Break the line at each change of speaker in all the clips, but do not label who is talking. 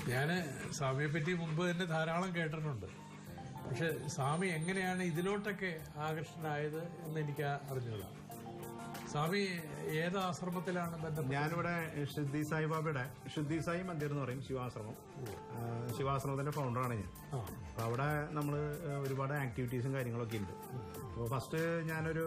ഞാന് സ്വാമിയെ പറ്റി മുമ്പ് തന്നെ ധാരാളം കേട്ടിട്ടുണ്ട് പക്ഷെ സ്വാമി എങ്ങനെയാണ് ഇതിലോട്ടൊക്കെ ആകർഷണനായത് എന്ന് എനിക്ക് അറിഞ്ഞൂടാ സ്വാമി ഏത് ആശ്രമത്തിലാണ് ബന്ധപ്പെട്ടത്
ഞാനിവിടെ ഷിദ്ദി സായിബാബയുടെ ഷിദ്ദി സായി മന്ദിർ എന്ന് പറയും ശിവാശ്രമം ആ, ശിവാശ്രമത്തിന്റെ ഫൗണ്ടറാണ് ഞാൻ
ആ
അപ്പൊ അവിടെ നമ്മൾ ഒരുപാട് ആക്ടിവിറ്റീസും കാര്യങ്ങളൊക്കെ ഉണ്ട് അപ്പോൾ ഫസ്റ്റ് ഞാനൊരു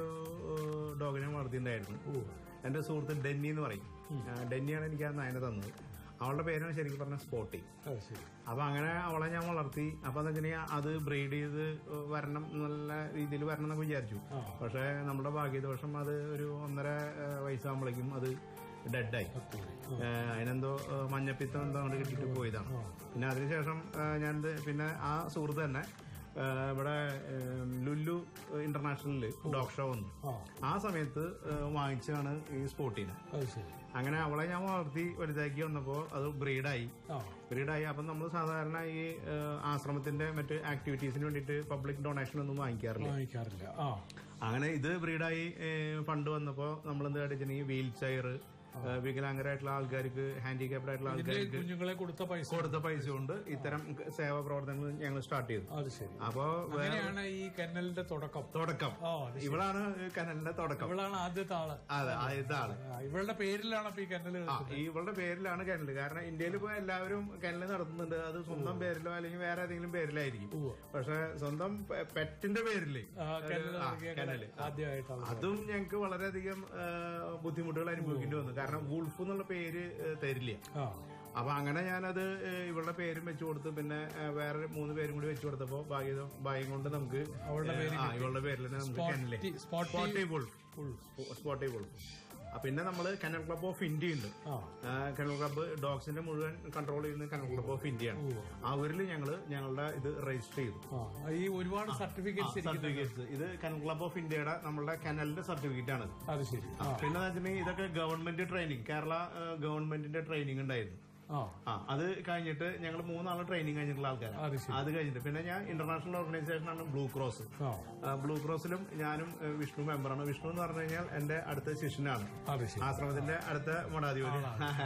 ഡോഗിനെ വളർത്തിയിട്ടുണ്ടായിരുന്നു എന്റെ സുഹൃത്ത് ഡെന്നി എന്ന് പറയും ആ, ഡെന്നിയാണ് എനിക്ക് ആ നായനെ തന്നത് അവളുടെ പേരാണ് ശരിക്കും പറഞ്ഞ സ്പോട്ടി
അത് ശരി
അപ്പൊ അങ്ങനെ അവളെ ഞാൻ വളർത്തി അപ്പൊ എന്താ വെച്ചിട്ടുണ്ടെങ്കിൽ അത് ബ്രീഡ് ചെയ്ത് വരണം നല്ല രീതിയിൽ വരണം എന്നൊക്കെ വിചാരിച്ചു പക്ഷെ നമ്മുടെ ഭാഗ്യദോഷം അത് ഒരു ഒന്നര ഏഹ്, വയസ്സാകുമ്പോഴേക്കും അത് ഡെഡായി അതിനെന്തോ ഏഹ്, മഞ്ഞപ്പിത്തം എന്തോ അങ്ങോട്ട് കിട്ടിയിട്ട് പോയതാണ് പിന്നെ അതിനുശേഷം ഏഹ്, ഞാനിത് പിന്നെ ആ സുഹൃത്ത് തന്നെ ഏഹ്, ഇവിടെ ഏഹ്, ലുല്ലു ഇന്റർനാഷണലില് ഡോഗ് ഷോ വന്നു
ആ
ആ സമയത്ത് ഏഹ്, വാങ്ങിച്ചതാണ് ഈ സ്പോട്ടിനെ
അത് ശരി
അങ്ങനെ അവളെ ഞാൻ വളർത്തി വലുതാക്കി വന്നപ്പോ അത് ബ്രീഡായി
ആ
ബ്രീഡായി അപ്പം നമ്മൾ സാധാരണ ഈ ഏഹ്, ആശ്രമത്തിന്റെ മറ്റ് ആക്ടിവിറ്റീസിന് വേണ്ടിയിട്ട് പബ്ലിക് ഡൊണേഷൻ ഒന്നും വാങ്ങിക്കാറില്ല
വാങ്ങിക്കാറില്ല ആ
അങ്ങനെ ഇത് ബ്രീഡായി ഫണ്ട് വന്നപ്പോ നമ്മൾ എന്താ വെച്ചിട്ടുണ്ടെങ്കിൽ വീൽ ചെയർ വികലാംഗരായിട്ടുള്ള ആൾക്കാർക്ക് ഹാൻഡികാപ്ഡ് ആയിട്ടുള്ള
ഇതില്
ആൾക്കാർക്ക്
കുഞ്ഞുങ്ങളെ കൊടുത്ത പൈസ
കൊടുത്ത പൈസ കൊണ്ട് ഇത്തരം സേവാ പ്രവർത്തനങ്ങൾ ഞങ്ങൾ സ്റ്റാർട്ട് ചെയ്തു
അത് ശരി
അപ്പോ വേറെ
അങ്ങനെയാണ് ഈ കന്നലിന്റെ തുടക്കം
തുടക്കം
ഓ അത് ശരി.
ഇവളാണ് കനലിന്റെ തുടക്കം
ഇവളാണ് ആദ്യത്തെ ആള്
അതെ ആദ്യത്തെ ആള്
ആ, ഇവളുടെ പേരിലാണ് അപ്പൊ ഈ കന്നല്
ആ ഈ ഇവളുടെ പേരിലാണ് കനൽ കാരണം ഇന്ത്യയിൽ ഇപ്പൊ എല്ലാവരും കനൽ നടത്തുന്നുണ്ട് അത് സ്വന്തം പേരിലോ അല്ലെങ്കിൽ വേറെ ഏതെങ്കിലും പേരിലായിരിക്കും പക്ഷെ സ്വന്തം പെ- പെറ്റിന്റെ പേരില്
ആ, കന്നല്
ആ,
തുടങ്ങിയ
കനല്
ആദ്യമായിട്ടാണ്
അതും ഞങ്ങൾക്ക് വളരെയധികം ആ, ബുദ്ധിമുട്ടുകൾ അനുഭവിക്കേണ്ടി വന്നു കാരണം വുൾഫ് എന്നുള്ള പേര് ആ, തരില്ല
ആ
അപ്പൊ അങ്ങനെ ഞാനത് ഏ, ഇവളുടെ പേരും വെച്ചു കൊടുത്തു പിന്നെ ഏ, വേറെ മൂന്ന് പേരും കൂടി വെച്ചു കൊടുത്തപ്പോ ഭാഗ്യം ഭാഗ്യം കൊണ്ട് നമുക്ക്
അവളുടെ
ഏ,
പേര്
ആ ഇവളുടെ പേരിൽ തന്നെ നമുക്ക് കനല്
സ്പോട്ടി- സ്പോട്ടി-
സ്പോട്ടി വുൾഫ് സ്പോട്ടി വുൾഫ് ആ, പിന്നെ നമ്മള് കനൽ ക്ലബ് ഓഫ് ഇന്ത്യ ഉണ്ട്
ആ
ആ, കനൽ ക്ലബ്ബ് ഡോഗ്സിന്റെ മുഴുവൻ കൺട്രോൾ ചെയ്യുന്ന കനൽ ക്ലബ്ബ് ഓഫ് ഇന്ത്യയാണ് അവരിൽ ഞങ്ങള് ഞങ്ങളുടെ ഇത് രജിസ്റ്റർ ചെയ്തു
ആ ഈ ഒരുപാട് സർട്ടിഫിക്കറ്റ്സ് ഇരിക്കുന്നത്
സർട്ടിഫിക്കറ്റ്സ് ഇത് കനൽ ക്ലബ്ബ് ഓഫ് ഇന്ത്യയുടെ നമ്മളുടെ കനലിന്റെ സർട്ടിഫിക്കറ്റ് ആണ്
അത് ശരി ആ
പിന്നെ വെച്ചിട്ടുണ്ടെങ്കിൽ ഇതൊക്കെ ഗവൺമെന്റ് ട്രെയിനിങ് കേരള ആ, ഗവൺമെന്റിന്റെ ട്രെയിനിങ് ഉണ്ടായിരുന്നു
ആ
ആ അത് കഴിഞ്ഞിട്ട് ഞങ്ങൾ മൂന്നാള് ട്രെയിനിങ് കഴിഞ്ഞിട്ടുള്ള ആൾക്കാരാണ്
അത് ശരി
അത് കഴിഞ്ഞിട്ട് പിന്നെ ഞാൻ ഇന്റർനാഷണൽ ഓർഗനൈസേഷനാണ് ബ്ലൂ ക്രോസ്
ആ
ആ, ബ്ലൂ ക്രോസിലും ഞാനും ഏ, വിഷ്ണു മെമ്പറാണ് വിഷ്ണു എന്ന് പറഞ്ഞു കഴിഞ്ഞാൽ എന്റെ അടുത്ത ശിഷ്യനാണ്
അത് ശരി
ആശ്രമത്തിന്റെ അടുത്ത മഠാധിപതി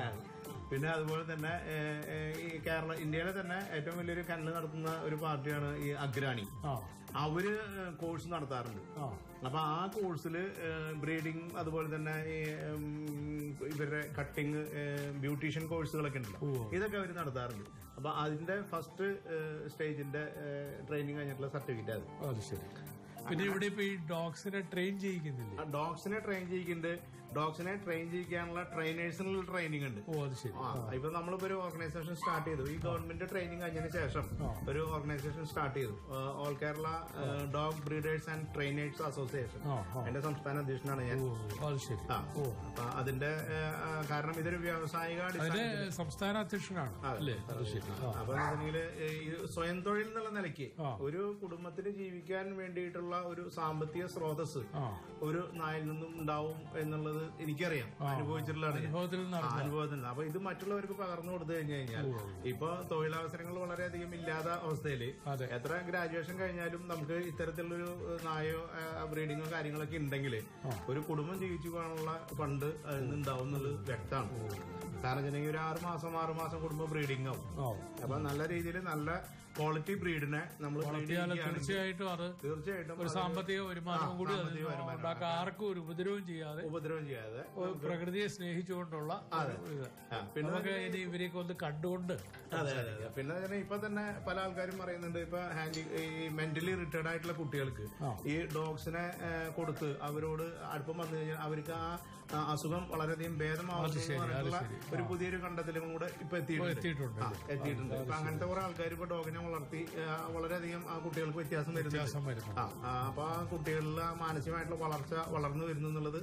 പിന്നെ അതുപോലെ തന്നെ ഏ, ഏ, ഈ കേരള ഇന്ത്യയിലെ തന്നെ ഏറ്റവും വലിയൊരു കല്ല് നടത്തുന്ന ഒരു പാർട്ടിയാണ് ഈ അഗ്രാണി
ആ
അവര് കോഴ്സ് നടത്താറുണ്ട്
ആ
അപ്പൊ ആ കോഴ്സിൽ ബ്രീഡിംഗ് അതുപോലെ തന്നെ ഈ ഉം, ഇവരുടെ കട്ടിങ് ബ്യൂട്ടീഷ്യൻ കോഴ്സുകളൊക്കെ ഉണ്ടല്ലോ
ഉവ്വ്.
ഇതൊക്കെ അവർ നടത്താറുണ്ട് അപ്പൊ അതിന്റെ ഫസ്റ്റ് സ്റ്റേജിന്റെ ട്രെയിനിങ് കഴിഞ്ഞിട്ടുള്ള സർട്ടിഫിക്കറ്റ് അത്
അത് ശരി പിന്നെ ഇവിടെ ഇപ്പൊ ഈ ഡോഗ്സിനെ ട്രെയിൻ ചെയ്യിക്കുന്നില്ലേ
ആ ഡോഗ്സിനെ ട്രെയിൻ ചെയ്യിക്കുന്നുണ്ട് ഡോഗ്സിനെ ട്രെയിൻ ചെയ്യിക്കാനുള്ള ട്രെയിനേഴ്സിനുള്ള ട്രെയിനിങ് ഉണ്ട്
ഓ അത് ശരി
ആ ഇപ്പൊ നമ്മളിപ്പോ ഒരു ഓർഗനൈസേഷൻ സ്റ്റാർട്ട് ചെയ്തു ഈ ഗവൺമെന്റ് ട്രെയിനിങ് കഴിഞ്ഞതിന് ശേഷം ഒരു ഓർഗനൈസേഷൻ സ്റ്റാർട്ട് ചെയ്തു all Kerala dog breeders and trainers association
ആ ആ
എന്റെ സംസ്ഥാന അധ്യക്ഷനാണ് ഞാൻ
ഓ അത് ശരി
ആ അപ്പൊ അതിന്റെ ഏ, ആ, കാരണം ഇതൊരു വ്യാവസായിക
അതിന്റെ
അടിസ്ഥാനത്തിൽ
സംസ്ഥാന അധ്യക്ഷനാണ് അല്ലേ അത് ശരി ആ
അപ്പൊ എന്നുണ്ടെങ്കിൽ സ്വയം തൊഴിൽ എന്നുള്ള നിലയ്ക്ക്
ആ.
ഒരു കുടുംബത്തിന് ജീവിക്കാൻ വേണ്ടിയിട്ടുള്ള ഒരു സാമ്പത്തിക സ്രോതസ്
ആ
ഒരു നായിൽ നിന്നും ഉണ്ടാവും എന്നുള്ളത് എനിക്കറിയാം അനുഭവിച്ചിട്ടുള്ളതാണ് ഞാൻ.
അനുഭവത്തിൽ
ആ,
നടന്ന
അനുഭവത്തിൽ അപ്പൊ ഇത് മറ്റുള്ളവർക്ക് പകർന്നു കൊടുത്തു കഴിഞ്ഞു കഴിഞ്ഞാൽ ഇപ്പൊ തൊഴിലവസരങ്ങൾ വളരെയധികം ഇല്ലാത്ത അവസ്ഥയില്
അതെ
എത്ര ഗ്രാജുവേഷൻ കഴിഞ്ഞാലും നമുക്ക് ഇത്തരത്തിലുള്ളൊരു ഏഹ്, നായോ ബ്രീഡിങ്ങോ കാര്യങ്ങളൊക്കെ ഉണ്ടെങ്കിൽ ഒരു കുടുംബം ജീവിച്ചു പോകാനുള്ള ഫണ്ട് അതിൽ നിന്ന് ഉണ്ടാവും എന്നുള്ളത് വ്യക്തമാണ് കാരണം വെച്ചിട്ടുണ്ടെങ്കിൽ ഒരു ആറ് മാസം ആറ് മാസം കുടുംബം ബ്രീഡിംഗ് ആവും
ഓ
അപ്പൊ നല്ല രീതിയിൽ നല്ല ക്വാളിറ്റി ബ്രീഡിനെ നമ്മൾ
വളർത്തിയാൽ തീർച്ചയായും അത്
തീർച്ചയായിട്ടും
ഒരു
അത്
സാമ്പത്തിക വരുമാനവും കൂടി അതിൽ
സാമ്പത്തിക വരുമാനം.
ഉണ്ടാക്കാൻ ആർക്കും ഒരു ഉപദ്രവവും ചെയ്യാതെ
ഉപദ്രവം ചെയ്യാതെ
ഒരു പ്രകൃതിയെ സ്നേഹിച്ചുകൊണ്ടുള്ള ഒരു ഇത്
ആ, പിന്നെ
നമുക്ക് ഇനി ഇവരെയൊക്കെ ഒന്ന് കണ്ടുകൊണ്ട്
അതെ അതെ അതെ പിന്നെ തന്നെ ഇപ്പൊ തന്നെ പല ആൾക്കാരും പറയുന്നുണ്ട് ഇപ്പൊ ഹാൻഡി ഈ മെന്റലി റിട്ടയർഡ് ആയിട്ടുള്ള കുട്ടികൾക്ക്
ആ.
ഈ ഡോഗ്സിനെ ഏഹ്, കൊടുത്ത് അവരോട് അടുപ്പം വന്നു കഴിഞ്ഞാൽ അവർക്ക് ആ ആ അസുഖം വളരെയധികം ഭേദമാവുന്നു
ശരി, അത്
പറഞ്ഞിട്ടുള്ള
ശരി.
ഒരു പുതിയൊരു കണ്ടെത്തലും കൂടെ ഇപ്പൊ എത്തിയിട്ടുണ്ട്
എത്തിയിട്ടുണ്ട്
ആ, എത്തിയിട്ടുണ്ട് ഇപ്പൊ അങ്ങനത്തെ കുറെ ആൾക്കാർ ഇപ്പൊ ഡോഗിനെ വളർത്തി ആ, വളരെയധികം ആ കുട്ടികൾക്ക് വ്യത്യാസം വരുന്നുണ്ട്
വ്യത്യാസം വരുന്നു
ആ ആ, അപ്പൊ ആ കുട്ടികളിൽ ആ മാനസികമായിട്ടുള്ള വളർച്ച വളർന്നു വരുന്നു എന്നുള്ളത്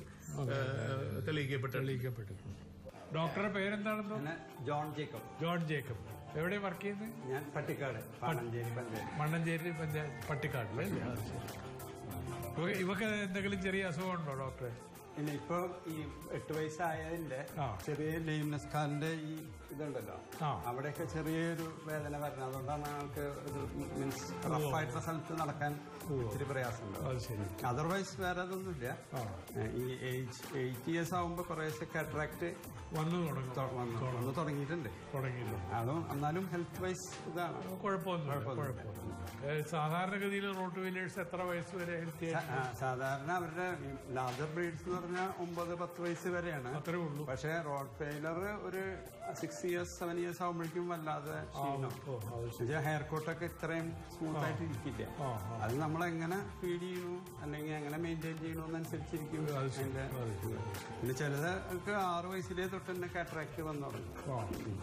ഏഹ്, തെളിയിക്കപ്പെട്ടിട്ടുണ്ട്
തെളിയിക്കപ്പെട്ടു ഡോക്ടറുടെ പേരെന്താണെന്നോ
ഞാൻ ജോൺ ജേക്കബ്
ജോൺ ജേക്കബ് എവിടെ വർക്ക് ചെയ്യുന്നത്
ഞാൻ പട്ടിക്കാട് പാണഞ്ചേരി പഞ്ചായത്ത്
മണ്ണഞ്ചേരി പഞ്ചായത്ത് പട്ടിക്കാട്ടിലെ ഇവ- ഇവക്ക് എന്തെങ്കിലും ചെറിയ അസുഖമുണ്ടോ ഡോക്ടറെ
പിന്നെ ഇപ്പൊ ഈ എട്ട് വയസ്സായതിന്റെ
ആ.
ചെറിയ ലെയിംനെസ് കാലിന്റെ ഈ ഇതുണ്ടല്ലോ
ആ.
അവിടെയൊക്കെ ചെറിയൊരു വേദന വരുന്നത് അതുകൊണ്ടാണ് ആൾക്ക് ഒരു മീൻസ് റഫായിട്ടുള്ള സ്ഥലത്ത് നടക്കാൻ ഇത്തിരി പ്രയാസമുണ്ട്
അത് ശരി
അതർവൈസ് വേറെ അതൊന്നുമില്ല
ആ
ഏഹ് ഈ ഏജ് എയ്റ്റ് ഇയേഴ്സ് ആകുമ്പോൾ കുറേശ്ശെ കാറ്ററാക്ട്
വന്നു തുടങ്ങും
വന്ന് തുടങ്ങിയിട്ടുണ്ട്
തുടങ്ങിയിട്ടുണ്ട്
അതും എന്നാലും ഹെൽത്ത് വൈസ് ഇതാണ്
കുഴപ്പമൊന്നുമില്ല കുഴപ്പമൊന്നുമില്ല ഏ, സാധാരണഗതിയിൽ റോട്ട് വീലേഴ്സ് എത്ര വയസ്സ് വരെ ഹെൽത്തി
സ- ആ, സാധാരണ അവരുടെ ലാർജർ ബ്രീഡ്സ് എന്ന് പറഞ്ഞാൽ ഒമ്പത് പത്ത് വയസ്സ് വരെയാണ്
അത്രേ ഉള്ളൂ
പക്ഷേ റോഡ് ഫെയിലർ ഒരു സിക്സ് ഇയേഴ്സ് സെവൻ ഇയേഴ്സ് ആകുമ്പോഴേക്കും വല്ലാതെ ക്ഷീണം
ഓ അത് ശരി
എന്നുവെച്ചാൽ ഹെയർ കോട്ടൊക്കെ ഇത്രയും സ്മൂത്ത് ആയിട്ട് ഇരിക്കില്ല
ആ ആ
അത് നമ്മൾ എങ്ങനെ ഫീഡ് ചെയ്യണു അല്ലെങ്കിൽ എങ്ങനെ മെയിൻറ്റെയിൻ ചെയ്യണമെന്നനുസരിച്ചിരിക്കും
അത് ശരി
അതിന്റെ
അത് ശരി
പിന്നെ ചിലതൊക്കെ ആറ് വയസ്സിലേ തൊട്ട് തന്നെ കാറ്ററാക്ട് വന്നു തുടങ്ങി
ആ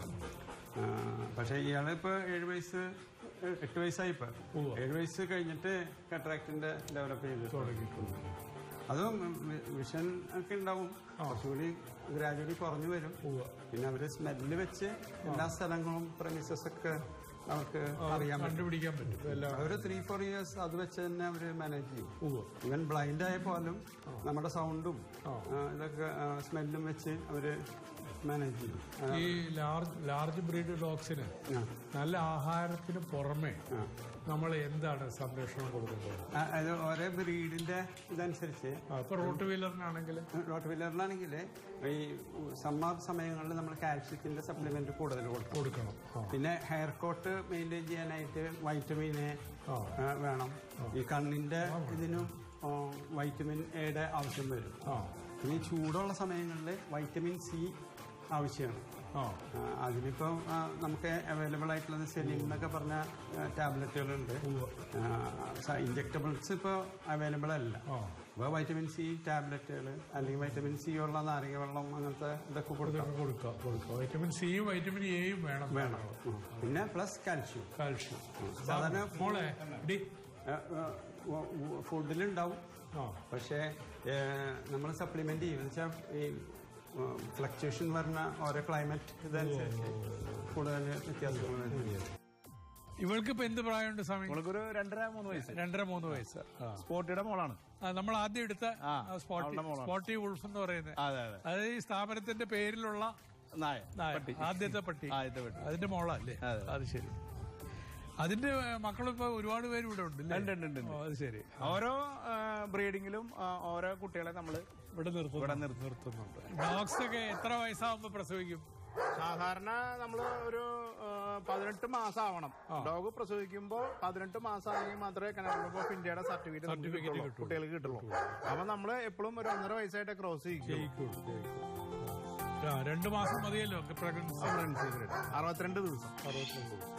ആ, പക്ഷേ ഇയാളിപ്പോ ഏഴ് വയസ്സ് എ- എട്ട് വയസ്സായി ഇപ്പൊ
ഉവ്വ.
ഏഴ് വയസ്സ് കഴിഞ്ഞിട്ട് കാറ്ററാക്ടിന്റെ ഡെവലപ്പ് ചെയ്ത്
തുടങ്ങിയിട്ടുണ്ട്
അതും വി- വിഷൻ ഒക്കെ ഉണ്ടാവും കുറച്ചുകൂടി ഗ്രാജുവലി കുറഞ്ഞു വരും
ഉവ്വ.
പിന്നെ അവര് സ്മെല്ല് വെച്ച് എല്ലാ സ്ഥലങ്ങളും പ്രമിസസ് ഒക്കെ അവർക്ക് അറിയാൻ പറ്റും
കണ്ടുപിടിക്കാൻ പറ്റും എല്ലാം
അവര് ത്രീ ഫോർ ഇയേഴ്സ് അത് വെച്ച് തന്നെ അവര് മാനേജ് ചെയ്യും
ഉവ്വ്.
ഇവൻ ബ്ലൈൻഡ് ആയ പോലും നമ്മുടെ സൗണ്ടും ഇതൊക്കെ സ്മെല്ലും വെച്ച് അവര് മാനേജ് ചെയ്യും ആ,
ഈ ലാർജ് ലാർജ് ബ്രീഡ് ഡോഗ്സിന്
ആ.
നല്ല ആഹാരത്തിന് പുറമെ നമ്മൾ എന്താണ് സംരക്ഷണം കൊടുക്കുന്നത്
ആ, അത് ഓരോ ബ്രീഡിന്റെ ഇതനുസരിച്ച്
ആ, ഇപ്പൊ റോട്ട് വീലറിനാണെങ്കിൽ
റോട്ട് വീലറിലാണെങ്കിൽ ഈ സമ്മർ സമയങ്ങളിൽ നമ്മൾ കാൽഷ്യത്തിന്റെ സപ്ലിമെന്റ് കൂടുതൽ കൊടുക്കും
കൊടുക്കണം ആ
പിന്നെ ഹെയർ കോട്ട് മെയിൻറ്റെയിൻ ചെയ്യാനായിട്ട് വൈറ്റമിന്
ആ.
വേണം ഈ കണ്ണിന്റെ ഇതിനും ആ, വൈറ്റമിൻ എയുടെ ആവശ്യം വരും
ആ
പിന്നെ ഈ ചൂടുള്ള സമയങ്ങളിൽ വൈറ്റമിൻ സി ആവശ്യമാണ്
ആ
ആ, അതിനിപ്പം ആ, നമുക്ക് അവൈലബിൾ ആയിട്ടുള്ളത് സെലിൻ എന്നൊക്കെ പറഞ്ഞ ടാബ്ലറ്റുകളുണ്ട് ഇഞ്ചക്ടബിൾസ് ഇപ്പോൾ അവൈലബിൾ അല്ല
ആ
അപ്പോൾ വൈറ്റമിൻ സി ടാബ്ലറ്റുകൾ അല്ലെങ്കിൽ വൈറ്റമിൻ സി ഉള്ള നാരങ്ങ വെള്ളം അങ്ങനത്തെ ഇതൊക്കെ കൊടുക്കാം
ഇതൊക്കെ കൊടുക്കാം കൊടുക്കാം വൈറ്റമിൻ സിയും വൈറ്റമിൻ എയും വേണം
വേണം ഉം. പിന്നെ പ്ലസ് കാൽഷ്യം
കാൽഷ്യം
സാധാരണ
മോളെ ഡി
ഫുഡിലുണ്ടാവും
ആ
പക്ഷേ നമ്മൾ സപ്ലിമെന്റ് ചെയ്യും എന്ന് വെച്ചാൽ ഈ ഫ്ലക്ച്വേഷൻ വരുന്ന ഓരോ ക്ലൈമറ്റ് ഇതനുസരിച്ച് കൂടുതൽ വ്യത്യാസങ്ങൾ വരും.
ഇവൾക്ക് ഇപ്പൊ എന്ത് പ്രായമുണ്ട് സമയം
നമ്മൾക്കൊരു രണ്ടര മൂന്ന് വയസ്സ്
രണ്ടര മൂന്ന് വയസ്സ് ആ.
സ്പോട്ടിയുടെ മോളാണ്
ആ, നമ്മൾ ആദ്യം എടുത്ത
ആ,
ആ, സ്പോട്ടി
അവളുടെ മോളാണ്.
സ്പോട്ടി ഉൾഫ് എന്ന് പറയുന്നത്
അതെ അതെ
അത് ഈ സ്ഥാപനത്തിന്റെ പേരിലുള്ള
നായ
നായ.
പട്ടി
ആദ്യത്തെ പട്ടി
ആദ്യത്തെ പട്ടി
അതിന്റെ മോളല്ലേ
അതെ.
അത് ശരി അതിന്റെ മക്കളിപ്പോ ഒരുപാട് പേര് ഇവിടെ ഉണ്ട്
ഉണ്ട്, ഉണ്ട്, ഉണ്ട്, ഉണ്ട്.
അത് ശരി
ഓരോ ബ്രീഡിങ്ങിലും ഓരോ കുട്ടികളെ നമ്മൾ
ഇവിടെ നിർത്തുന്നു
ഇവിടെ നിർത്തും
നിർത്തുന്നുണ്ട് ഡോഗ്സ് ഒക്കെ എത്ര വയസ്സാകുമ്പോ പ്രസവിക്കും
സാധാരണ നമ്മള് ഒരു ആ, പതിനെട്ട് മാസം ആവണം ഡോഗ് പ്രസവിക്കുമ്പോ പതിനെട്ട് മാസം ആണെങ്കിൽ മാത്രമേ കനഡ ഓഫ് ഇന്ത്യയുടെ സർട്ടിഫിക്കറ്റ്
Certificate
കിട്ടുള്ളൂ
കിട്ടുള്ളൂ.
കുട്ടികൾക്ക് കിട്ടുള്ളൂ അപ്പൊ നമ്മള് എപ്പോഴും ഒരു ഒന്നര വയസ്സായിട്ട് ക്രോസ് ചെയ്യിക്കും
ജയിക്കുള്ളൂ, ജയിക്കുള്ളൂ. ആ, രണ്ടു മാസം മതിയല്ലോ പ്രഗ്നൻസി
അറുപത്തിരണ്ട് ദിവസം
അറുപത്തിരണ്ട് ദിവസം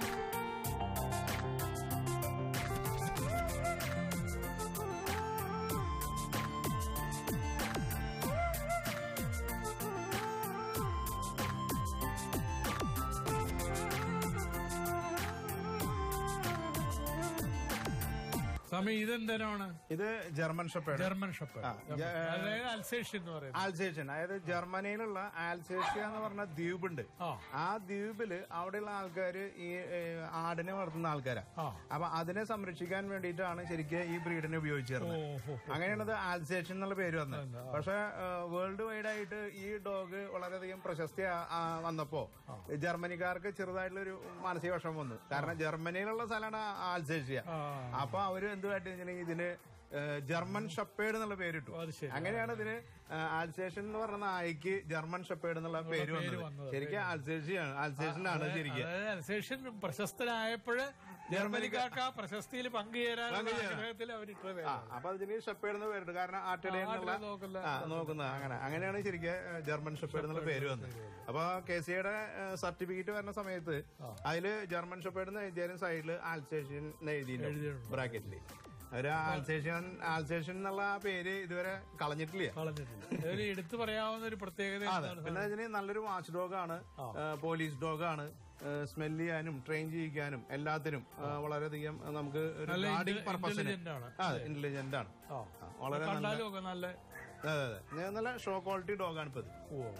സ്വാമി ഇതെന്തരാണ്
ഇത് ജർമ്മൻ ഷെപ്പേഡ്
ജർമ്മൻ ഷെപ്പേർഡ്
ആ, ജ-
അതായത് അൽസേഷൻ എന്ന് പറയുന്നത്
ആൽസേഷ്യൻ അതായത് ജർമ്മനിയിലുള്ള ആൽസേഷ്യ എന്ന് പറഞ്ഞ ദ്വീപുണ്ട്
ആ
ആ ദ്വീപില് അവിടെയുള്ള ആൾക്കാര് ഈ ഏ, ആടിനെ വളർത്തുന്ന ആൾക്കാരാ
ആ
അപ്പൊ അതിനെ സംരക്ഷിക്കാൻ വേണ്ടിയിട്ടാണ് ശരിക്കും ഈ ബ്രീഡിനെ ഉപയോഗിച്ചിരുന്നത്
ഓഹോ
അങ്ങനെയാണ് ഇത് ആൽസേഷൻ എന്നുള്ള പേര് വന്നത് പക്ഷെ വേൾഡ് വൈഡ് ആയിട്ട് ഈ ഡോഗ് വളരെയധികം പ്രശസ്തി ആ- ആ വന്നപ്പോ ജർമ്മനിക്കാർക്ക് ചെറുതായിട്ടുള്ളൊരു മാനസിക വിഷമം വന്നു കാരണം ജർമ്മനിയിലുള്ള സ്ഥലമാണ് ആൽസേഷ്യ
ആ
അപ്പൊ അവര് എന്ത് കാട്ടിച്ചിട്ടുണ്ടെങ്കിൽ ഇതിന് ഏഹ്, ജർമ്മൻ ഷപ്പേഡ് എന്നുള്ള പേരിട്ടു
അത് ശരി
അങ്ങനെയാണ് ഇതിന് ആൽസേഷൻ എന്ന് പറഞ്ഞ നായ്ക്ക് ജർമ്മൻ ഷപ്പേഡ് എന്നുള്ള പേര് വന്നത്
വന്നത്.
ശരിക്കും ആൽസേഷ്യയാണ് ആൽസേഷനാണ് ശരിക്കും
അതായത് അൽസേഷൻ പ്രശസ്തനായപ്പോഴ് ജർമ്മനിക്കാർക്ക് ആ പ്രശസ്തിയിൽ പങ്കുചേരാനുള്ള ആഗ്രഹത്തിൽ അവരിട്ടത്
ആ അപ്പൊ അതിന് ഷപ്പേഡ് എന്ന് പേരിട്ടു കാരണം ആട്ടിടെ എന്നുള്ള
ആട്ടിനെ നോക്കുന്ന
ആ നോക്കുന്ന അങ്ങനെ അങ്ങനെയാണ് ശരിക്കും ഏഹ്, ജർമ്മൻ ഷെപ്പേഡ് എന്നുള്ള പേര് വന്നത് അപ്പൊ കെ സിയുടെ സർട്ടിഫിക്കറ്റ് വരുന്ന സമയത്ത് അതില് ജർമ്മൻ ഷെപ്പേഡ് എന്ന് എഴുതിയാലും സൈഡിൽ ആൽസേഷ്യൻ എന്ന് എഴുതിയിട്ടുണ്ട്
എഴുതിയിട്ടുണ്ട്.
ബ്രാക്കറ്റില് ഒരു ആൽസേഷ്യൻ ആൽസേഷ്യൻ എന്നുള്ള ആ പേര് ഇതുവരെ കളഞ്ഞിട്ടില്ല
കളഞ്ഞിട്ടില്ല ഒരു എടുത്തു പറയാവുന്ന ഒരു പ്രത്യേകത
അതെ
എന്താണ്?
പിന്നെ ഇതിന് നല്ലൊരു വാച്ച് ഡോഗാണ് പോലീസ് ഡോഗാണ് സ്മെല് ചെയ്യാനും ട്രെയിൻ ചെയ്യിക്കാനും എല്ലാത്തിനും ആ, വളരെയധികം ആ, നമുക്ക് ഒരു
നല്ല
ഗാർഡിംഗ്
ഇന്റ-
പർപ്പസിന്
intelligent ആണ്.
അതെ ഇന്റലിജന്റ് ആണ്
ആ.
ആ, വളരെ നല്ല
കണ്ടാലും ഒക്കെ നല്ല
അതെ അതെ ഞാൻ നല്ല ഷോ ക്വാളിറ്റി ഡോഗാണ് ഇപ്പൊ ഇത്
ഓ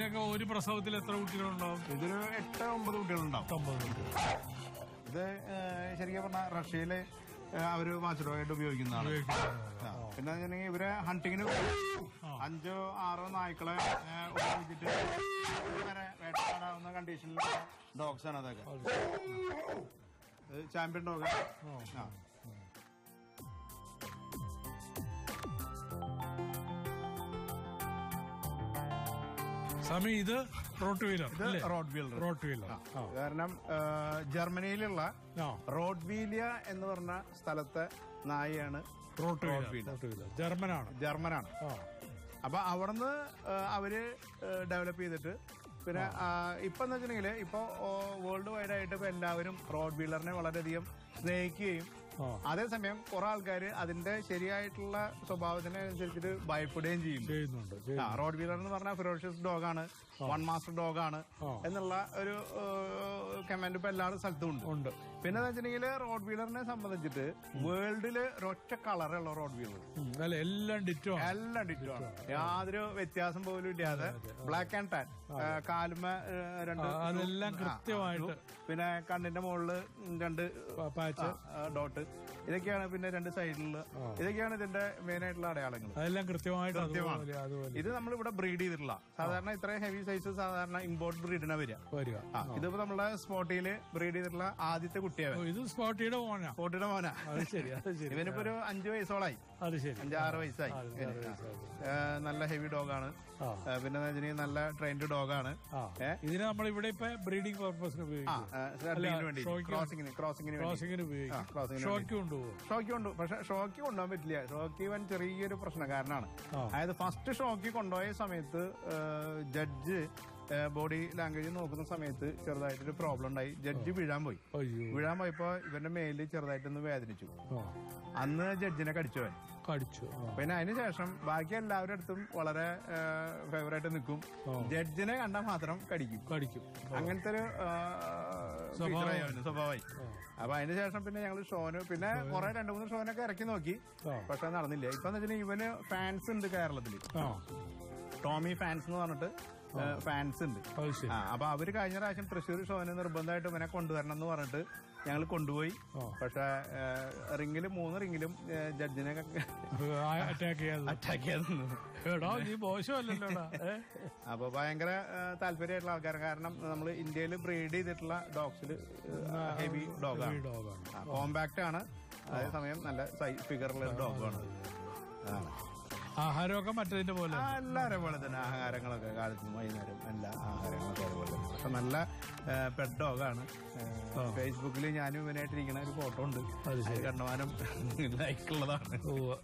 ഇതിനൊക്കെ ഒരു പ്രസവത്തിൽ എത്ര കുട്ടികളുണ്ടാവും
ഇതൊരു എട്ട് ഒമ്പത് കുട്ടികളുണ്ടാവും
ഒമ്പത് കുട്ടികൾ
ഇത് ഏഹ്, ശരിക്കും പറഞ്ഞാൽ റഷ്യയില് ഏഹ്, അവര് വാച്ചഡോഗായിട്ട് ഉപയോഗിക്കുന്നതാണ് ആ. പിന്നെ വെച്ചിട്ടുണ്ടെങ്കിൽ ഇവരെ ഹണ്ടിങ്ങിന് അഞ്ചോ ആറോ നായ്ക്കളെ ഏഹ്, ഉപയോഗിച്ചിട്ട് വരെ വേട്ടയാടാവുന്ന കണ്ടീഷനിലുള്ള ഡോഗ്സ് ആണ് അതൊക്കെ ഇത് ചാമ്പ്യൻ ഡോഗ് ആ
സ്വാമി ഇത് റോട്ട് വീലർ
ഇത്
അല്ലേ
റോഡ് വീലർ
റോട്ട് വീലർ ആ
കാരണം ഏഹ്, ജർമ്മനിയിലുള്ള
ആ
റോഡ് വീലിയ എന്ന് പറഞ്ഞ സ്ഥലത്തെ നായയാണ്
റോട്ട്
റോഡ്
വീലർ
വീലർ.
റോട്ട് വീലർ ജർമ്മനാണ്
ജർമ്മനാണ്
ആ
അപ്പൊ അവിടുന്ന് ഏഹ്, അവര് ഡെവലപ്പ് ചെയ്തിട്ട് പിന്നെ ആ, ഇപ്പൊ എന്ന് വെച്ചിട്ടുണ്ടെങ്കിൽ ഇപ്പൊ വേൾഡ് വൈഡ് ആയിട്ട് ഇപ്പൊ എല്ലാവരും റോഡ് വീലറിനെ വളരെയധികം സ്നേഹിക്കുകയും
ആ
അതേസമയം കുറെ ആൾക്കാർ അതിന്റെ ശരിയായിട്ടുള്ള സ്വഭാവത്തിനനുസരിച്ചിട്ട് ഭയപ്പെടുകയും ചെയ്യും
ചെയ്യുന്നുണ്ട്
ആ,
ചെയ്യുന്നു.
റോഡ് വീലർ എന്ന് പറഞ്ഞാൽ ഫിറോഷ്യസ് ഡോഗാണ് വൺ മാസ്റ്റർ ഡോഗാണ്
ആ.
എന്നുള്ള ഒരു കമാൻഡ് ഇപ്പൊ എല്ലാ സ്ഥലത്തും ഉണ്ട്
ഉണ്ട്
പിന്നെ എന്ന് വെച്ചിട്ടുണ്ടെങ്കിൽ റോഡ് വീലറിനെ സംബന്ധിച്ചിട്ട് വേൾഡില് ഒരൊറ്റ കളറുള്ള റോഡ് വീലർ
ഉം. അല്ല എല്ലാം ഡിറ്റോ ആണ്.
എല്ലാം ഡിറ്റോ ആണ് യാതൊരു വ്യത്യാസം പോലും ഇല്ലാതെ ബ്ലാക്ക് ആൻഡ് ടാൻ കാലുമ ഏഹ്, രണ്ട്
ആ, അതെല്ലാം
ആ,
കൃത്യമായിട്ട്
അതും പിന്നെ കണ്ണിന്റെ മുകളില് രണ്ട്
പ- പാച്ച്
ഡോട്ട് ഇതൊക്കെയാണ് പിന്നെ രണ്ട് സൈഡിലുള്ള ഇതൊക്കെയാണ് ഇതിന്റെ മെയിൻ ആയിട്ടുള്ള അടയാളങ്ങൾ
അതെല്ലാം കൃത്യമായിട്ട്
കൃത്യമാണ്.
അതുപോലെ അതുപോലെ
ഇത് നമ്മൾ ഇവിടെ ബ്രീഡ് ചെയ്തിട്ടുള്ള സാധാരണ ഇത്രയും ഹെവി സൈസ് സാധാരണ ഇമ്പോർട്ട് ബ്രീഡിനാ വരിക
വരിക
ആ, ഇതിപ്പോ നമ്മളെ സ്പോട്ടില് ബ്രീഡ് ചെയ്തിട്ടുള്ള ആദ്യത്തെ
ഓ,
കുട്ടിയാവൻ
ഇത് സ്പോട്ടിയുടെ മോനാ
സ്പോട്ടിയുടെ മോനാ
അത് ശരി അത് ശരി
ഇവനിപ്പോ ഒരു അഞ്ചു വയസ്സോളായി
അത് ശരി
അഞ്ചാറ് വയസ്സായി
ആ,
ഇവന്.
അഞ്ചാറ് വയസ്സായി.
ഏഹ്, നല്ല ഹെവി ഡോഗാണ്
ആ
പിന്നെ എന്ന് വെച്ചിട്ടുണ്ടെങ്കിൽ നല്ല ട്രെയിൻഡ് ഡോഗാണ്
ആ
ഏ?
ഇതിനെ നമ്മൾ ഇവിടെ ഇപ്പൊ ബ്രീഡിംഗ് പർപ്പസിന്
ആ
ഉപയോഗിക്കും
ശ്രദ്ധയ്ക്ക് വേണ്ടി
ഷോയ്ക്ക്
ക്രോസിങ്ങിന് ക്രോസിങ്ങിന് വേണ്ടി
ക്രോസിങ്ങിന്
ആ,
ഉപയോഗിക്കും
ക്രോസിങ്ങിന്
ഷോയ്ക്ക് കൊണ്ടുപോകും
ഷോക്ക് കൊണ്ടു പക്ഷെ ഷോക്ക് കൊണ്ടുപോകാൻ പറ്റില്ല ഷോക്ക് ഇവൻ ചെറിയൊരു പ്രശ്നക്കാരനാണ്
ആ.
അതായത് ഫസ്റ്റ് ഷോക്ക് കൊണ്ടുപോയ സമയത്ത് ജഡ്ജ് ബോഡി ലാംഗ്വേജ് നോക്കുന്ന സമയത്ത് ചെറുതായിട്ടൊരു പ്രോബ്ലം ഉണ്ടായി ജഡ്ജ് വീഴാൻ പോയി
അയ്യോ
വീഴാൻ പോയപ്പോ ഇവന്റെ മേലിൽ ചെറുതായിട്ടൊന്ന് വേദനിച്ചു
ആ
അന്ന് ജഡ്ജിനെ കടിച്ചവൻ
കടിച്ചു ആ
പിന്നെ അതിന് ശേഷം ബാക്കി എല്ലാവരുടെ അടുത്തും വളരെ ഫേവറായിട്ട് നിൽക്കും ജഡ്ജിനെ കണ്ടാൽ മാത്രം കടിക്കും
കടിക്കും
അങ്ങനത്തെ ഒരു
സ്വഭാവം.
സ്വഭാവമായി അപ്പൊ അതിന് ശേഷം പിന്നെ ഞങ്ങൾ ഷോന് പിന്നെ കുറെ രണ്ടു മൂന്ന് ഷോനൊക്കെ ഇറക്കി നോക്കി
ആ.
പക്ഷെ നടന്നില്ല ഇപ്പൊ എന്ന് വെച്ചാൽ ഇവന് ഫാൻസ് ഉണ്ട് കേരളത്തിൽ
ആ
ടോമി ഫാൻസ് എന്ന് പറഞ്ഞിട്ട് ഫാൻസ് ഉണ്ട്
അത് ശരി
ആ അപ്പൊ അവര് കഴിഞ്ഞ പ്രാവശ്യം തൃശ്ശൂർ ഷോന് നിർബന്ധമായിട്ട് ഇവനെ കൊണ്ടുവരണം എന്ന് പറഞ്ഞിട്ട് ഞങ്ങൾ കൊണ്ടുപോയി
ആ.
പക്ഷെ റിങ്ങിലും മൂന്ന് റിങ്ങിലും ജഡ്ജിനെ
അറ്റാക്ക് ചെയ്യാതെ
അറ്റാക്ക് ചെയ്ത് നിന്നു.
എടാ നീ മോശമല്ലല്ലോടാ ഏ?
അപ്പൊ ഭയങ്കര താല്പര്യമായിട്ടുള്ള ആൾക്കാർ കാരണം നമ്മൾ ഇന്ത്യയിൽ ബ്രീഡ് ചെയ്തിട്ടുള്ള ഡോഗ്സിൽ ഹെവി
ഈ
ഡോഗാണ്
ഡോഗാണ്
കോമ്പാക്ട് ആണ് അതേസമയം നല്ല ഫിഗറുള്ള ഒരു ഡോഗാണ്
ആഹാരമൊക്കെ മറ്റതിന്റെ പോലെ
എല്ലാവരെ പോലെ തന്നെ ആഹാരങ്ങളൊക്കെ കാലത്തും വൈകുന്നേരം എല്ലാ ആഹാരങ്ങളൊക്കെ അതുപോലെ തന്നെ പക്ഷെ നല്ല പെറ്റ് ഡോഗാണ് ഫേസ്ബുക്കിൽ ഞാനും ഇവനായിട്ടിരിക്കുന്ന ഒരു ഫോട്ടോ ഉണ്ട്
അത്
അത് കണ്ടമാനം ലൈക്കുള്ളതാണ്
ഉവ്വ്.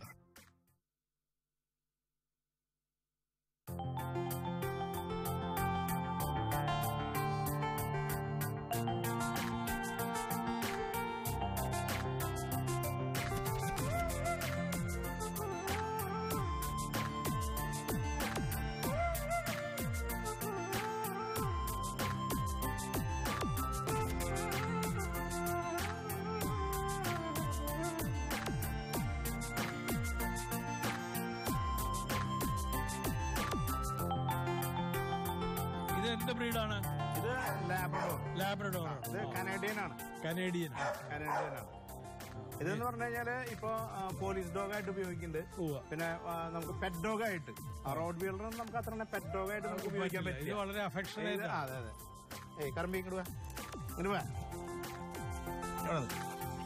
ഇത് എന്ത് ബ്രീഡാണ്
ഇത് ലാബ്രഡോർ
ലാബ്രഡോർ
ഇത് കനേഡിയൻ ആണ്
കനേഡിയൻ
കനേഡിയൻ ആണ് ഇതെന്ന് പറഞ്ഞു കഴിഞ്ഞാല് ഇപ്പൊ ആ, പോലീസ് ഡോഗ് ആയിട്ട് ഉപയോഗിക്കുന്നുണ്ട്
ഉവ്വ.
പിന്നെ ആ, നമുക്ക് പെറ്റ് ഡോഗ് ആയിട്ട് ആ, റോഡ് വീലറും നമുക്ക് അത്ര പെറ്റ് ഡോഗ് ആയിട്ട് നമുക്ക് ഉപയോഗിക്കാൻ
ഇത്
പറ്റില്ല
വളരെ
ഇത്
അഫെക്ഷനേറ്റ്
ആ, അതെ അതെ ഏയ് കറമ്പി ഇങ്ങോട്ട് വാ ഇങ്ങോട്ട് വാ ഇവിടെ നിക്ക്.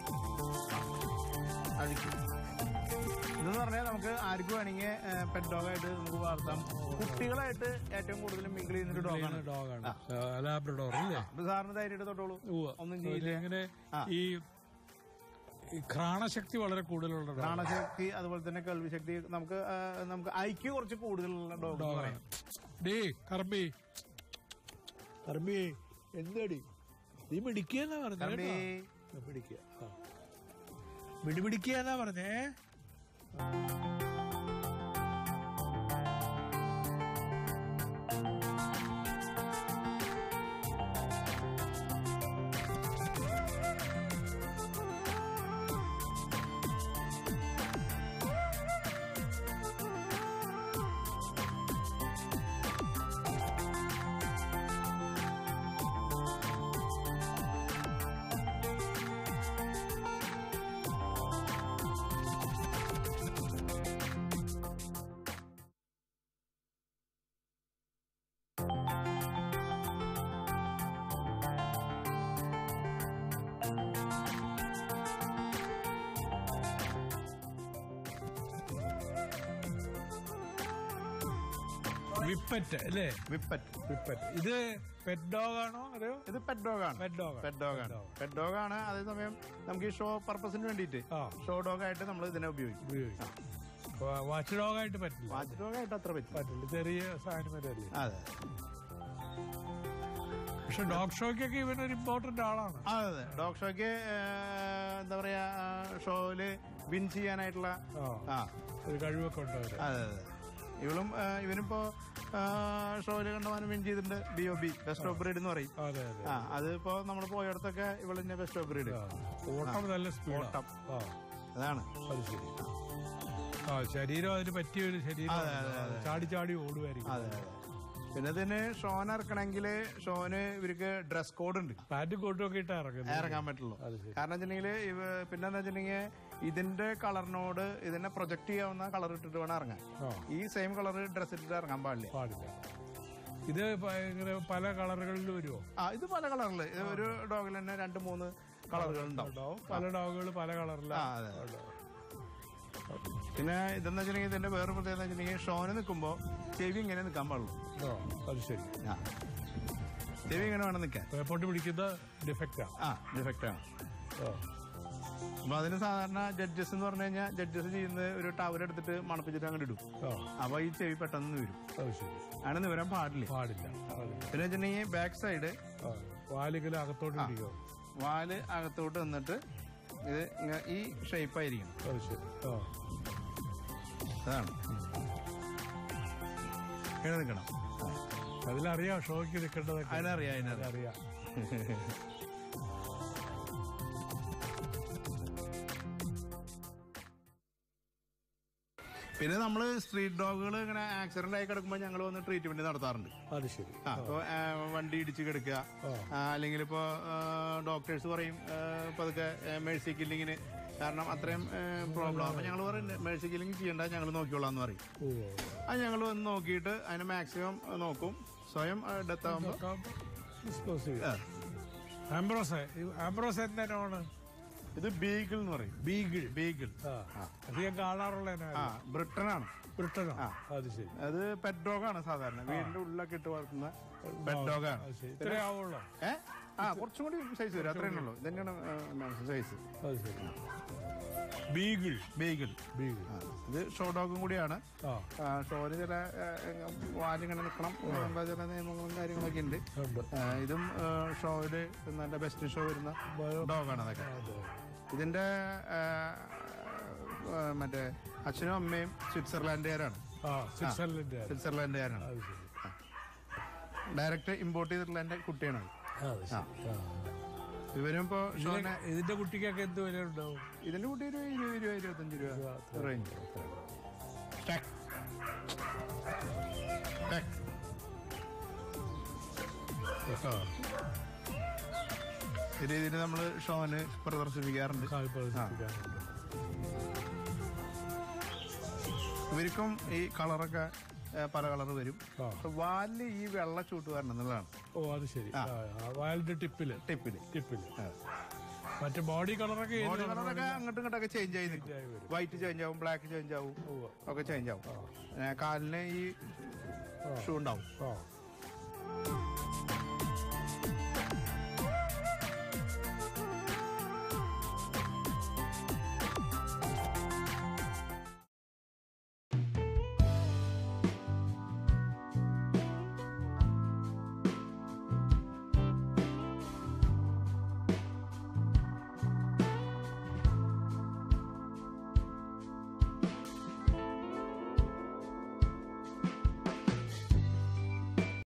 അഴിക്ക്. ഇതെന്ന് പറഞ്ഞാൽ നമുക്ക് ആർക്കും വേണമെങ്കിൽ പെറ്റ് ഡോഗായിട്ട് നമുക്ക് വളർത്താം കുട്ടികളായിട്ട് ഏറ്റവും കൂടുതൽ മിങ്കിൾ ചെയ്യുന്ന ഒരു ഡോഗാണ്
ഡോഗാണ് ലാബ്രഡോർ അല്ലേ
അപ്പൊ സാറിന് ധൈര്യമായിട്ട് തൊട്ടോളൂ
ഉവ്വ.
ഒന്നും ചെയ്യില്ല
ഇങ്ങനെ
ആ.
ഈ ഈ ഘ്രാണശക്തി വളരെ കൂടുതലുള്ള dog.
പ്രാണശക്തി അതുപോലെ തന്നെ കേൾവി ശക്തി നമുക്ക് ആ, നമുക്ക് ഐക്യു കുറച്ച് കൂടുതലുള്ള ഡോഗ്
Dog
പറയാം
ആണ്. ഡേ കറമ്പി കറമ്പി എന്തടി നീ മിടിക്കുകയെന്നാ പറഞ്ഞേ
കറമ്പി.
കേട്ടോ. പിടിക്കുക ആ. മിടിപിടിക്കുകയെന്നാ പറഞ്ഞേ വിപ്പറ്റ് അല്ലേ
വിപ്പറ്റ്
വിപ്പറ്റ് ഇത് പെറ്റ് ഡോഗ് ആണോ അതോ
ഇത് പെറ്റ് ഡോഗാണ്
പെറ്റ് ഡോഗ്
പെറ്റ് ഡോഗാണ് പെറ്റ് ഡോഗാണ് അതേസമയം നമുക്ക് ഈ ഷോ പർപ്പസിന് വേണ്ടിയിട്ട്
ആ
ഷോ ഡോഗായിട്ട് നമ്മൾ ഇതിനെ ഉപയോഗിക്കും
ഉപയോഗിക്കാം വാച്ച് ഡോഗ് ആയിട്ട് പറ്റില്ല
വാച്ച് ഡോഗായിട്ട് അത്ര പറ്റില്ല
പറ്റില്ല ചെറിയ സാധനം വരെയല്ലേ
അതെ
പക്ഷെ ഡോഗ് ഷോയ്ക്കൊക്കെ ഇവനൊരു ഇമ്പോർട്ടന്റ് ആളാണ്
അതെ അതെ ഡോഗ് ഷോയ്ക്ക് എന്താ പറയാ ഷോയില് വിൻ ചെയ്യാനായിട്ടുള്ള
ആ
ആ
ഒരു കഴിവൊക്കെ ഉണ്ട് അവര്
അതെ അതെ ഇവളും ആ, ഇവനിപ്പോ ഷോയില് കണ്ടമാനം വിൻ ചെയ്തിട്ടുണ്ട് B O B best of breed എന്ന് പറയും
അതെ അതെ
ആ അത് ഇപ്പോ നമ്മൾ പോയടത്തൊക്കെ ഇവളിന്റെ ബെസ്റ്റ് ഓഫ് ബ്രീഡ്
ആ. ഓട്ടം നല്ല സ്പീഡ്
ഓട്ടം.
ആ
അതാണ്
അത് ശരി ആ ശരീരം അതിന് പറ്റിയ ഒരു ശരീരം
അതെ, അതെ, അതെ.
ചാടി ചാടി ഓടുമായിരിക്കും
അതെ അതെ പിന്നെ ഇതിന് ഷോൻ ഇറക്കണമെങ്കിൽ ഷോന് ഇവർക്ക് ഡ്രസ് കോഡ് ഉണ്ട്
പാന്റും കോട്ടും ഒക്കെ ഇട്ടാ ഇറങ്ങുന്നത്
ഇറങ്ങാൻ പറ്റുള്ളൂ
അത് ശരി
കാരണം വെച്ചിട്ടുണ്ടെങ്കിൽ ഇവ പിന്നെ എന്താ വെച്ചിട്ടുണ്ടെങ്കിൽ ഇതിന്റെ കളറിനോട് ഇതിനെ പ്രൊജക്ട് ചെയ്യാവുന്ന കളർ ഇട്ടിട്ട് വേണം ഇറങ്ങാൻ
ആ
ഈ സെയിം കളർ ഡ്രസ് ഇട്ടിട്ട് ഇറങ്ങാൻ പാടില്ല
പാടില്ല ഇത് പ- ഇങ്ങനെ പല കളറുകളിൽ വരുമോ
ആ ഇത് പല കളറിൽ ഇത് ഒരു ഡോഗിൽ തന്നെ രണ്ട് മൂന്ന് കളറുകൾ ഉണ്ടാവും
ഉണ്ടാവും പല ഡോഗുകൾ പല
ആ
കളറിലാണ്
അതെ പിന്നെ ഇതെന്ന് വെച്ചിട്ടുണ്ടെങ്കിൽ ഇതിന്റെ വേറെ പ്രത്യേകത എന്ന് വെച്ചിട്ടുണ്ടെങ്കിൽ ഷോന് നിൽക്കുമ്പോ ചെവി ഇങ്ങനെ നിൽക്കാൻ പാടുള്ളൂ
അത് ശരി
ആ ചെവി ഇങ്ങനെ വേണം നിൽക്കാൻ
പേപ്പോട്ട് പിടിക്കുന്ന ഡിഫക്റ്റാ
ആ ഡിഫക്റ്റ് ആണ് അപ്പൊ അതിന് സാധാരണ ജഡ്ജസ് എന്ന് പറഞ്ഞു കഴിഞ്ഞാൽ ജഡ്ജസ് ചെയ്യുന്നത് ഒരു ടവർ എടുത്തിട്ട് മണപ്പിച്ചിട്ട് അങ്ങോട്ട് ഇടും അപ്പൊ ഈ ചെവി പെട്ടെന്ന് വരും
അത് ശരി
അങ്ങനെ നിവരാൻ പാടില്ല
പാടില്ല പാടില്ല
പിന്നെ വെച്ചിട്ടുണ്ടെങ്കിൽ ബാക്ക് സൈഡ്
ആ, വാലിങ്ങനെ അകത്തോട്ട് പിടിക്കും
വാല് അകത്തോട്ട് വന്നിട്ട് ഇത് ഇങ്ങ- ഈ ഷേപ്പ് ആയിരിക്കണം
അത് ശരി ആ
അതാണ് ഇങ്ങനെ നിൽക്കണം
അതിലറിയാം ഷോയ്ക്ക് നിൽക്കേണ്ടതൊക്കെ
അതിനറിയാം അതിനറിയാം
അറിയാം
പിന്നെ നമ്മള് സ്ട്രീറ്റ് ഡോഗുകൾ ഇങ്ങനെ ആക്സിഡന്റ് ആയി കിടക്കുമ്പോൾ ഞങ്ങൾ വന്ന് ട്രീറ്റ്മെന്റ് നടത്താറുണ്ട്
അത് ശരി
ആ, ഇപ്പൊ ആ, വണ്ടി ഇടിച്ച് കിടക്കുക ആ, അല്ലെങ്കിൽ ഇപ്പോ ഡോക്ടേഴ്സ് പറയും ആ, ഇപ്പൊ അതൊക്കെ മേഴ്സി കില്ലിങ്ങിന് കാരണം അത്രയും പ്രോബ്ലം അപ്പൊ ഞങ്ങൾ പറയും മേഴ്സി കില്ലിങ് ചെയ്യണ്ട ഞങ്ങൾ നോക്കിക്കോളാം എന്ന് പറയും
ഓ
അത് ഞങ്ങൾ വന്ന് നോക്കിയിട്ട് അതിനെ മാക്സിമം നോക്കും സ്വയം ഡെത്ത് ആകുമ്പോൾ
ഡിസ്പോസ് ചെയ്യും ആംബ്രോസ് ആംബ്രോസ് എന്തിനാണ്
ഇത് ബീഗിൾ എന്ന് പറയും
ബീഗിൾ
ബീഗിൾ
ആ അത് ഞാൻ കാണാറുള്ള
ആ ബ്രിട്ടനാണ്
ബ്രിട്ടനോ അത് ശരി
അത് പെറ്റ് ഡോഗാണ് സാധാരണ വീടിന്റെ ഉള്ളിലൊക്കെ ഇട്ട് വളർത്തുന്ന പെറ്റ് ഡോഗാണ്
അത് ശരി ഇത്രേ ആവുള്ളൂ
ഏ ആ കുറച്ചും കൂടി സൈസ് വരും അത്രേ ഉള്ളൂ ഇതന്നെയാണ് സൈസ്
അത് ശരി ബീഗിൾ
ബീഗിൾ
ബീഗിൾ
ഇത് ഷോ ഡോഗും കൂടിയാണ്
ആ
ഷോന് ചില വാലിങ്ങനെ നിൽക്കണം അങ്ങനെയുള്ള ചില നിയമങ്ങളും കാര്യങ്ങളൊക്കെ ഉണ്ട്
ഉണ്ട്
ആ, ഇതും ഷോയില് നല്ല ബെസ്റ്റ് ഷോ വരുന്ന ഡോഗാണ് അതൊക്കെ
അതെ
ഇതിന്റെ ആ, ആ, മറ്റേ അച്ഛനും അമ്മയും സ്വിറ്റ്സർലാൻഡുകാരാണ്
ആ സ്വിറ്റ്സർലൻഡ്
സ്വിറ്റ്സർലാൻഡുകാരാണ്
അത് ശരി
ഡയറക്റ്റ് ഇമ്പോർട്ട് ചെയ്തിട്ടുള്ള എന്റെ കുട്ടിയാണ് അത്.
അത് ശരി ആ.
ഇവരും ഇപ്പോ ഷോനെ
ഇതിന് ഇതിന്റെ കുട്ടിക്കൊക്കെ എന്ത് വില ഉണ്ടാവും
ഇതിന്റെ കുട്ടി ഒരു ഇരുപത് രൂപ ഇരുപത്തഞ്ച് രൂപ റേഞ്ച് ടാക്. ടാക്.
ആ
ഈ രീതിയിൽ നമ്മൾ ഷോന് പ്രദർശിപ്പിക്കാറുണ്ട്
പ്രദർശിപ്പിക്കാനുണ്ട്
ഇവർക്കും ഈ കളറൊക്കെ ഏ, പല കളർ വരും
ആ.
വാലില് ഈ വെള്ള ചൂട്ട് വരണം എന്നുള്ളതാണ്
ഓ അത് ശരി ആ, ആ, വാലിന്റെ ടിപ്പില്
ടിപ്പില്
ടിപ്പില് മറ്റേ ബോഡി കളറൊക്കെ ഏത്
ബോഡി
colour
കളറൊക്കെ അങ്ങോട്ടും ഇങ്ങോട്ടൊക്കെ ചേഞ്ച് ആയി നിൽക്കും
ആയി വരും
വൈറ്റ് ചേഞ്ച് ആവും ബ്ലാക്ക് ചേഞ്ച് ആവും
ഉവ്വ.
ഒക്കെ ചേഞ്ച് ആവും ഏ, കാലിന് ഈ ഷൂ ഉണ്ടാവും
ആ